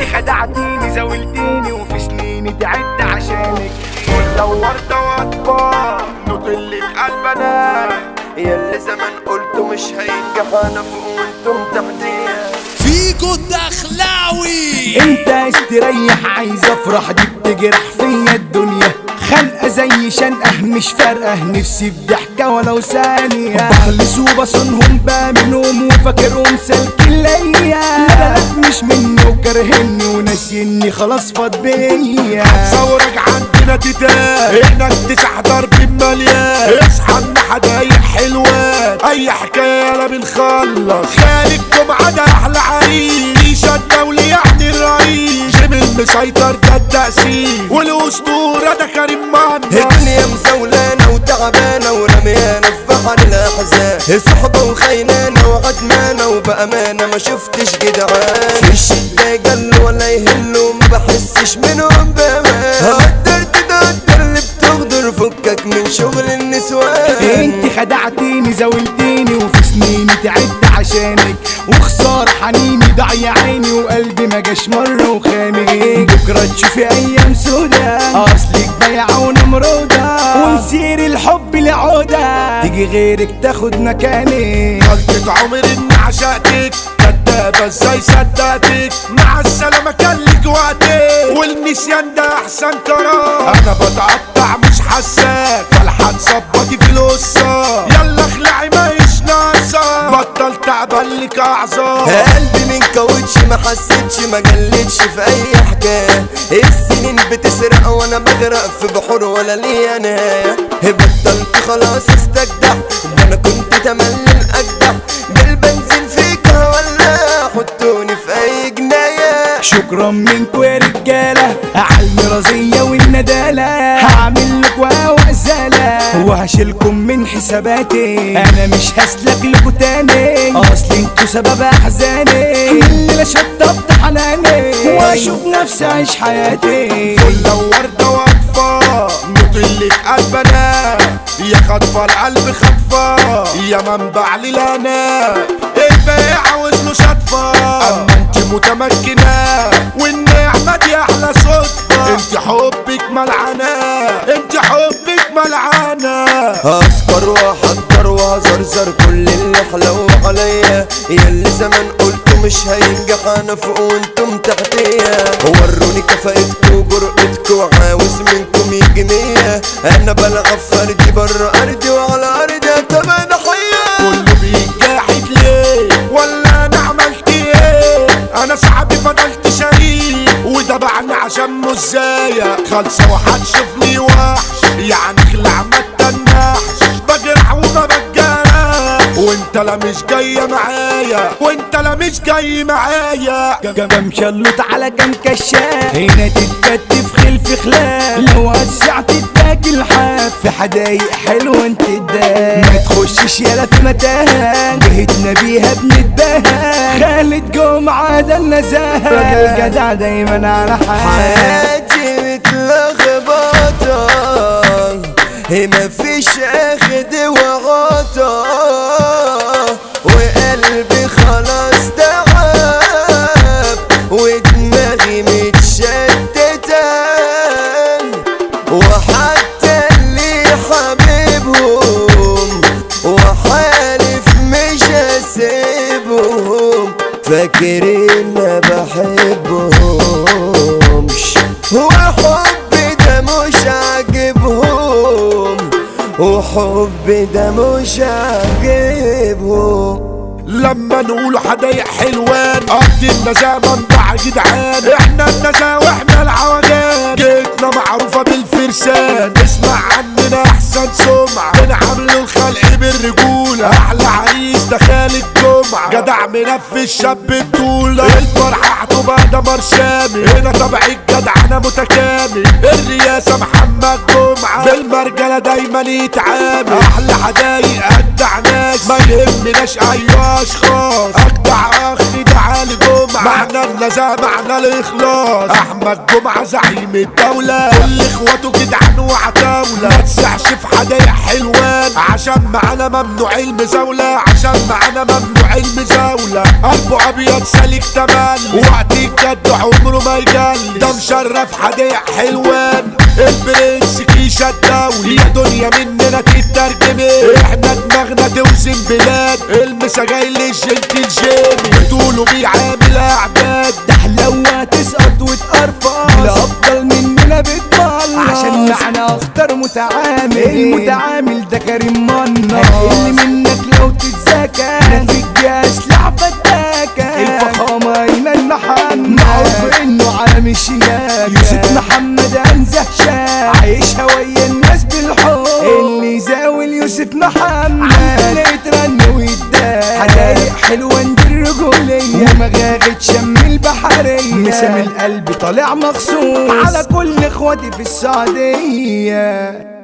خدعتيني زاولتيني وفي سنيني تعبت عشانك ودورت واطفال نطلت قلبنا ياللي زمان قلتوا مش هينجح انا فوق وانتم تحتيا فيجو الدخلاوي انت استريح عايز افرح دي بتجرح فيا الدنيا خلقة زي شنقة مش فارقة نفسي في ضحكة ولو ثانية بخلص وبصونهم بقى منهم وفاكرهم سالكين ليا لا لا مش مني وكرهني وناسيني خلاص فاض بيا ثورك عندنا تتاه انك تسع ضرب مليان اصحى ان حدايق حلوان اي حكايه لا بنخلص خالد جمعه ده احلى عريس الدولي يعني الرئيس جيمي المسيطر ده التأثير والاسطوره ده كريم مهنا الدنيا مزولانة وتعبانة ورميانة في بحر الأحزان صحبة وخينانة وعدمانة وبأمانة ما شفتش جدعان في الشدة يجل ولا يهلوا ما بحسش منهم بأمان قدرت تقدر اللي بتغدر فكك من شغل النسوان انت خدعتيني زاولتيني وفي سنيني تعبت عشانك وخسارة حنيني ضيع عيني وقلبي ما جاش مرة وخانك بكرة تشوفي أيام سودا أصلك بايعة ونمرودة ونسير الحب لعودة تيجي غيرك تاخد مكاني غلطة عمر اني عشقتك كدابة ازاي صدقتك مع السلامة كان لك وقتك والنسيان ده احسن قرار انا بتقطع مش حساك فالحة ظبطي في القصة يلا اخلعي ما ناقصة بطل تعبان لك اعذار قلبي من كاوتش ما حسيتش ما جلتش في اي حكايه السنين بتسرق وانا بغرق في بحور ولا ليا نهايه بطلت خلاص استجدع ده انا كنت تملي الاجدع بالبنزين فيك ولا حطوني في اي جنايه شكرا منكوا يا رجالة على المرازية والندالة هعمل لك وزالة وهشيلكم من حساباتي انا مش هسلك لكوا تاني اصل انتوا سبب احزاني الليلة شطبت حناني واشوف نفسي عيش حياتي فل وردة واطفال مطلة قلبنا يا خطفة القلب خطفة يا منبع للانا الباقي عاوز له شطفة اما انت متمكنة والنعمة دي احلى صدفة انت حبك ملعنة انت حبك ملعنة هسكر واحضر وهزرزر كل اللي حلو عليا ياللي زمان قلت مش هينجح انا فوق وانتم تحتيا وروني كفاءتكوا وجرأتكوا عاوز منكم يجي مية انا بلعب فردي بره ارضي وعلى ارضي تبقى ضحية كله بيجاحد ليه ولا انا عملت ايه انا صاحبي فضلت شريك ودبعني عشان مزايا خالصة وهتشوفني وحش يعني خلع ما تنحش بجرح وما بتجرح وانت لا مش جاية معايا وانت لا مش جاي معايا كم شلوت على كم كشاف هنا تتكتف خلف خلاف لو وسعت تاكل حاف في حدايق حلوة انت الداف ما تخشش يالا في متاهة جهتنا بيها بنتباهى خالد جمعة ده النزاهة راجل جدع دايما على حال حياتي متلخبطة مفيش اخد وغطا وقلبي خلاص تعب ودماغي متشتتة وحتى اللي حبيبهم وحالف مش هسيبهم فاكرين ما بحبهمش وحبي ده مش عاجبهم وحبي ده مش عاجبهم لما نقول حدايق حلوان قضي النزاهة منبع جدعان احنا النزاهة واحنا العوجان جيتنا معروفة بالفرسان اسمع عننا احسن سمعة بنعمل الخلق بالرجولة احلى عريس ده خالد جمعة جدع منفذ شاب الطولة الفرحة هتبقى دمر شامل هنا طبع الجدع انا متكامل الرئاسة محمد جمعة بالمرجلة دايما يتعامل احلى حدايق اجدع ناس ما يهمناش اي اشخاص اجدع اخ ده علي جمعة معنى النزاهة معنى الاخلاص احمد جمعة زعيم الدولة كل اخواته جدعان وعتاولة ما تسعش في حدايق حلوان عشان معانا ممنوع المزاولة عشان معانا ممنوع المزاولة قلبه ابيض سالك تملي وقت الجد عمره ما يجلي ده مشرف حدايق حلوان البرنس كيشة الدولي يا دنيا مننا تترجمي احنا دماغنا توزن بلاد المسا جاي للجنت الجيمي بتقولوا بيعامل اعداد ده حلوة تسقط وتقرفص الأفضل مننا بتبلص عشان معنا أخطر متعامل المتعامل ده كريم منا اللي منك لو تتذاكى نفيك يا أسلحة فتاكة الفخامة إيمان محمد معروف إنه عالم الشياكة يوسف محمد أنزه شاب عايشها ويا الناس بالحب اللي زاول يوسف محمد عندنا يترن ويدار حدايق حلوة ندير الرجولية ومغاغة شم البحرية مسام القلب طالع مخصوص على كل اخواتي في السعودية